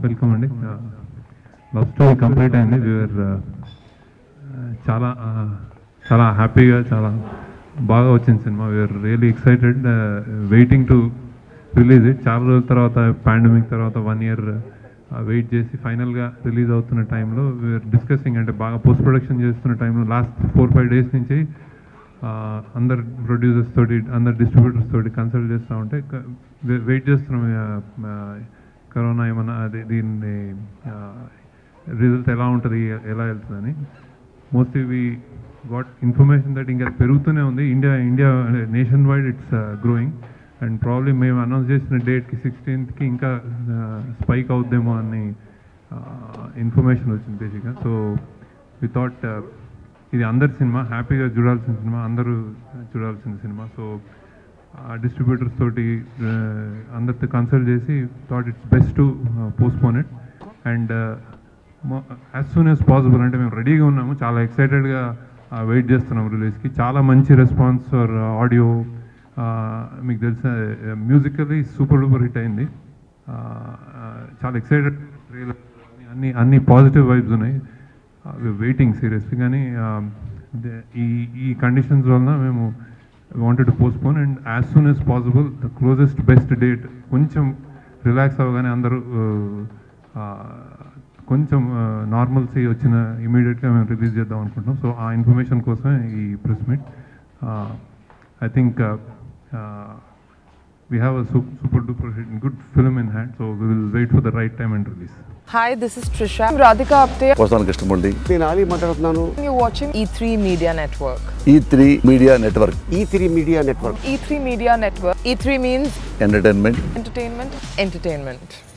Welcome అండి love story complete అయింది we're చాలా uh, చాలా హ్యాపీగా చాలా బాగా వచ్చింది cinema we're really excited waiting to release it చాలా రోజుల తర్వాత పాండమిక్ తర్వాత వన్ ఇయర్ వెయిట్ చేసి ఫైనల్గా రిలీజ్ అవుతున్న టైంలో వీఆర్ డిస్కసింగ్ అంటే బాగా పోస్ట్ ప్రొడక్షన్ చేస్తున్న టైంలో లాస్ట్ ఫోర్ ఫైవ్ డేస్ నుంచి ఆ, అందరు ప్రొడ్యూసర్స్ తోటి అందరు డిస్ట్రిబ్యూటర్స్ తోటి కన్సల్ట్ చేస్తూ ఉంటే వెయిట్ చేస్తున్నాం ఆ, ఆ, కరోనా ఏమన్నా అది దీన్ని రిజల్ట్ ఎలా ఉంటుంది ఎలా వెళ్తుందని mostly we got information that ఇంకా పెరుగుతూనే ఉంది India India nationwide it's growing and probably మేము అనౌన్స్ చేసిన డేట్కి సిక్స్టీన్త్కి ఇంకా స్పైక్ అవుద్దేమో అని ఇన్ఫర్మేషన్ వచ్చింది బేసిక్గా సో వి థాట్ ఇది అందరి సినిమా హ్యాపీగా చూడాల్సిన సినిమా అందరూ చూడాల్సిన సినిమా సో డిస్ట్రిబ్యూటర్స్ తోటి ఆ, అందరితో కన్సల్ట్ చేసి thought it's best to postpone it and as soon as possible అంటే మేము రెడీగా ఉన్నాము చాలా ఎక్సైటెడ్గా వెయిట్ చేస్తున్నాం రిలీజ్కి చాలా మంచి రెస్పాన్స్ ఫర్ ఆడియో మీకు తెలిసిన మ్యూజికల్లీ సూపర్ డూపర్ హిట్ అయింది ఆ, ఆ, చాలా ఎక్సైటెడ్ అన్ని అన్ని పాజిటివ్ వైబ్స్ ఉన్నాయి వెయిటింగ్ సీరియస్లీ కానీ ఆ, ద- ఈ ఈ కండిషన్స్ వలన మేము wanted to postpone and as soon as possible the closest best date కొంచెం రిలాక్స్ అవ్వగానే అందరూ ఆ, కొంచెం నార్మల్సీ వచ్చిన ఇమీడియట్గా మేము రిలీజ్ చేద్దాం అనుకుంటున్నాం సో ఆ ఇన్ఫర్మేషన్ కోసమే ఈ press meet I think we have a su- super duper hit, good film in hand, so we will wait for the right time and release. Hi, this is Trisha. I'm Radhika Apte. వస్తాను కృష్ణమూర్తి నేను ఆలీ మాట్లాడుతున్నాను You're watching E3 Media Network. E three media network E three media network E3 Media Network. E3 means entertainment entertainment, entertainment.